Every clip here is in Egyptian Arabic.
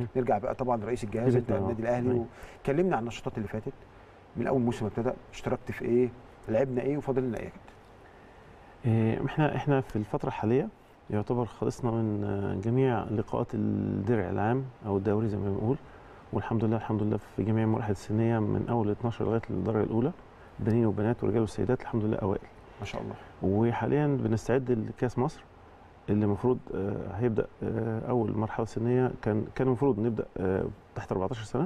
نرجع بقى طبعا رئيس الجهاز انت جبتنا، آه. النادي الاهلي أيوة. وكلمنا عن النشاطات اللي فاتت من اول موسم ابتدى اشتركت في ايه لعبنا ايه وفاضل لنا ايه يا كابتن إيه، احنا احنا في الفتره الحاليه يعتبر خلصنا من آه، جميع لقاءات الدرع العام او الدوري زي ما بنقول والحمد لله الحمد لله في جميع المراحل السنيه من اول 12 لغايه الدرجه الاولى بنين وبنات ورجال وسيدات الحمد لله اوائل ما شاء الله وحاليا بنستعد لكاس مصر اللي المفروض آه، هيبدا آه، اول مرحله سنيه كان كان المفروض نبدا آه، تحت 14 سنه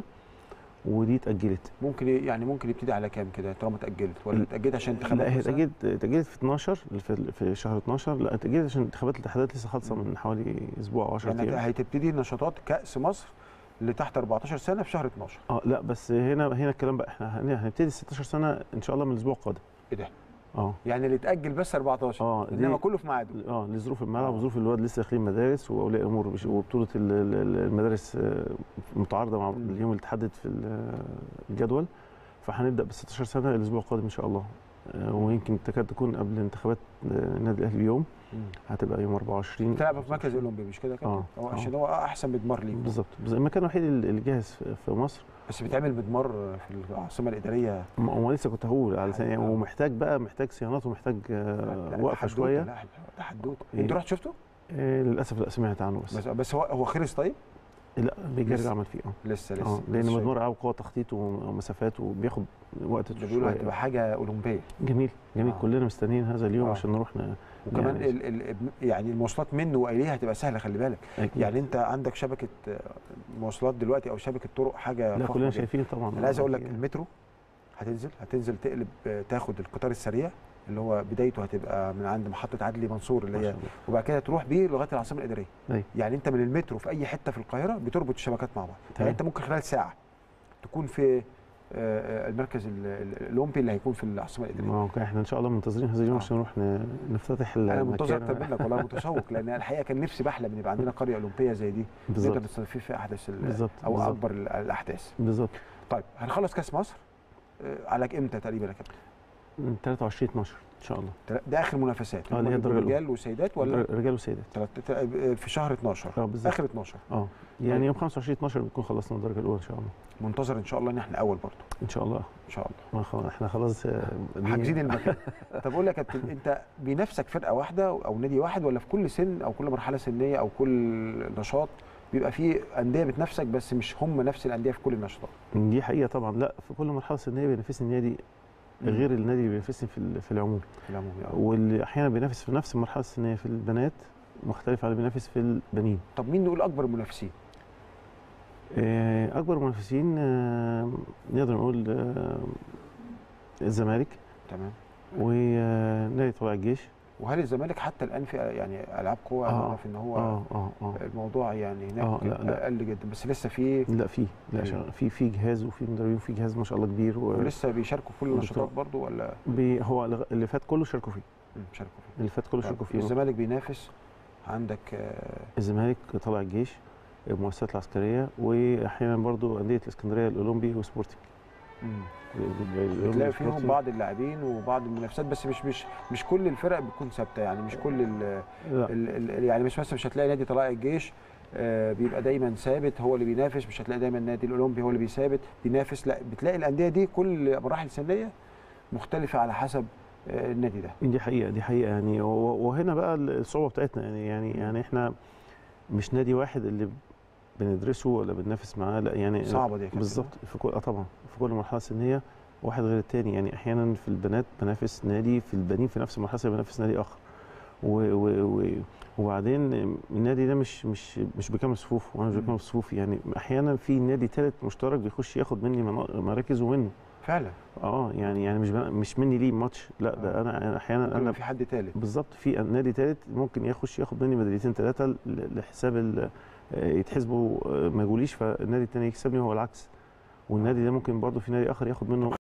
ودي اتاجلت ممكن ي- يعني ممكن يبتدي على كام كده طالما اتاجلت ولا اتاجلت عشان انتخابات لا هي مثلاً؟ اتاجلت اتاجلت في 12 في في شهر 12 لا اتاجلت عشان انتخابات الاتحادات لسه خالصه من حوالي اسبوع او 10 يعني ايام هتبتدي نشاطات كاس مصر اللي تحت 14 سنه في شهر 12 اه لا بس هنا هنا الكلام بقى احنا هن- هنبتدي 16 سنه ان شاء الله من الاسبوع القادم ايه ده اه يعني اللي اتاجل بس 14 اه دي- انما كله في ميعاده اه لظروف الملعب آه. وظروف الواد لسه داخلين مدارس واولياء الامور بش- وبطوله ال- ال- ال- المدارس آه، متعارضه مع مم. اليوم اللي اتحدد في ال- الجدول فهنبدا ب 16 سنه الاسبوع القادم ان شاء الله آه، ويمكن تكاد تكون قبل انتخابات آه، النادي الاهلي بيوم هتبقى يوم 24 تلعب في مركز الاولمبي مش كده يا كابتن؟ آه، هو آه. عشان هو احسن مدمار ليك بالظبط بس المكان الوحيد اللي جاهز في- في مصر بس بيتعمل مدمار في العاصمه الاداريه ما هو لسه كنت هقول على ثانية آه. ومحتاج بقى محتاج صيانات ومحتاج آه، لا، وقفه تحدوته، شويه لا ده حدوته إيه؟ انت رحت شفته؟ آه، للاسف لا سمعت عنه بس بس بس هو هو خلص طيب؟ لا بيجي لسه. يرجع عمل فيه اه لسه لسه اه لان لسه مدمار قوي قوه تخطيط ومسافات وبياخد وقت ده بيقولوا شوية. هتبقى حاجه اولمبيه جميل جميل آه. كلنا مستنيين هذا اليوم آه. عشان نروح ن... وكمان يعني- ال ال يعني المواصلات منه واليه هتبقى سهله خلي بالك أكيد. يعني انت عندك شبكه آه، مواصلات دلوقتي او شبكه طرق حاجه لا فخمة كلنا جداً. شايفين طبعا انا عايز اقول لك آه، المترو هتنزل هتنزل تقلب آه، تاخد القطار السريع اللي هو بدايته هتبقى من عند محطه عدلي منصور اللي ما هي شاء الله. وبعد كده تروح بيه لغايه العاصمه الاداريه أيوة. يعني انت من المترو في اي حته في القاهره بتربط الشبكات مع بعض يعني تمام. انت ممكن خلال ساعه تكون في آه، آه، المركز ال- ال- الاولمبي اللي هيكون في العاصمه الاداريه ما هو احنا ان شاء الله منتظرين هذا اليوم آه. عشان نروح ن... نفتتح انا منتظر المكان. اكتر منك والله متشوق لان الحقيقه كان نفسي بحلم ان يبقى عندنا قريه اولمبيه زي دي نقدر بالظبط نستضيف فيها احدث ال- بالظبط او بالظبط. اكبر ال- الاحداث بالظبط طيب هنخلص كاس مصر آه، على امتى تقريبا يا كابتن 23 12 ان شاء الله ده اخر منافسات آه، اللي هي الدرجة الأولى. رجال وسيدات ولا رجال وسيدات تلات- تلات- في شهر 12 اه بالظبط اخر 12 اه يعني يوم 25 12 بنكون خلصنا الدرجه الاولى ان شاء الله منتظر ان شاء الله ان احنا اول برضه ان شاء الله ان شاء الله ما خلاص احنا خلاص آه، دي- حاجزين المكان طب اقول لك يا كابتن انت بنفسك فرقه واحده او نادي واحد ولا في كل سن او كل مرحله سنيه او كل نشاط بيبقى في انديه بتنافسك بس مش هم نفس الانديه في كل النشاطات دي حقيقه طبعا لا في كل مرحله سنيه بينافسني النادي غير النادي اللي بينافسني في ال- في العموم في العموم يعني. واللي احيانا بينافس في نفس المرحله السنيه في البنات مختلف عن اللي بينافس في البنين طب مين نقول اكبر منافسين آه، اكبر منافسين آه، نقدر نقول آه، الزمالك تمام ونادي طلائع الجيش وهل الزمالك حتى الان في يعني العاب قوه آه. نعرف ان هو اه اه اه الموضوع يعني هناك آه، لا، لا. اقل جدا بس لسه في لا في لا في. شغال. في في جهاز وفي مدربين وفي جهاز ما شاء الله كبير و... ولسه بيشاركوا في كل ودكتور. النشاطات برضو ولا بي هو الغ- اللي فات كله شاركوا فيه مم، بيشاركوا فيه اللي فات كله طيب، شاركوا فيه الزمالك بينافس عندك آه، الزمالك طلع الجيش المؤسسات العسكريه واحيانا برضو انديه الاسكندريه الاولمبي وسبورتنج مم. الأولمبي بتلاقي فيهم وسبورتنج. بعض اللاعبين وبعض المنافسات بس مش مش مش كل الفرق بتكون ثابته يعني مش كل ال لا ال ال يعني مش مثلا مش هتلاقي نادي طلائع الجيش آه، بيبقى دايما ثابت هو اللي بينافس مش هتلاقي دايما النادي الاولمبي هو اللي بيثابت بينافس لا بتلاقي الانديه دي كل مراحل سنيه مختلفه على حسب آه، النادي ده دي حقيقه دي حقيقه يعني و- وهنا بقى الصعوبه بتاعتنا يعني يعني يعني احنا مش نادي واحد اللي بندرسه ولا بننافس معاه لا يعني صعبه دي يا كابتن. بالظبط في كل اه طبعا في كل مرحله سنيه واحد غير التاني يعني احيانا في البنات بنافس نادي في البنين في نفس المرحله بنافس نادي اخر و و و وبعدين النادي ده مش مش مش بكامل صفوفه وانا مش مم. بكامل صفوفي يعني احيانا في نادي ثالث مشترك بيخش ياخد مني منا- مراكز ومنه فعلا اه يعني يعني مش بنا- مش مني ليه ماتش لا ده آه. انا أنا احيانا ممكن انا يبقى في حد ثالث بالظبط في نادي ثالث ممكن يخش ياخد مني ميداليتين ثلاثه ل- لحساب ال- آه، يتحسبوا آه، ما يجوليش فالنادي الثاني يكسبني وهو العكس والنادي ده ممكن برضه في نادي اخر ياخد منه